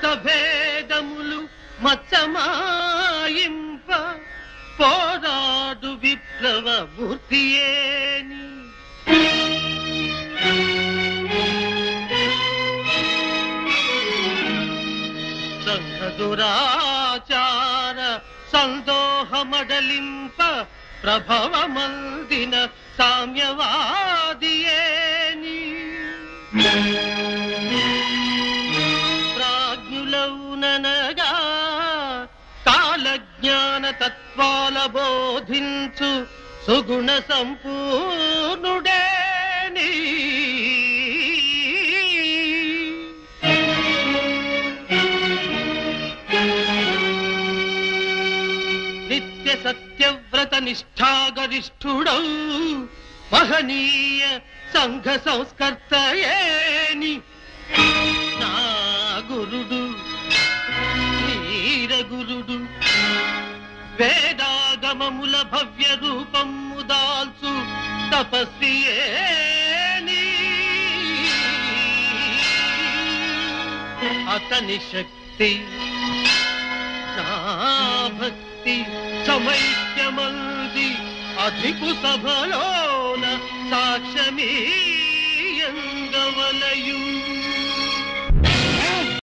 మతభేదములు మచ్చమాయింప పోరాడు విప్లవ మూర్తియేని సంఘ దురాచార సందోహమడలింప ప్రభవమందిన సామ్యవాదియేని ప్రాజ్ఞులౌననగా కాలజ్ఞాన తత్వాల బోధించు సుగుణ సంపూర్ణుడేని నిత్య సత్యవ్రత నిష్ఠాగరిష్ఠుడౌ మహనీయ సంఘ సంస్కర్తయేని నా గురుడు వీరగురుడు వేదాగమముల భవ్య రూపము దాల్చు తపస్వియేని అతని శక్తి నా భక్తి సమైక్యమంది అధికు సభలోన సాక్ష్యమీయంగవలయు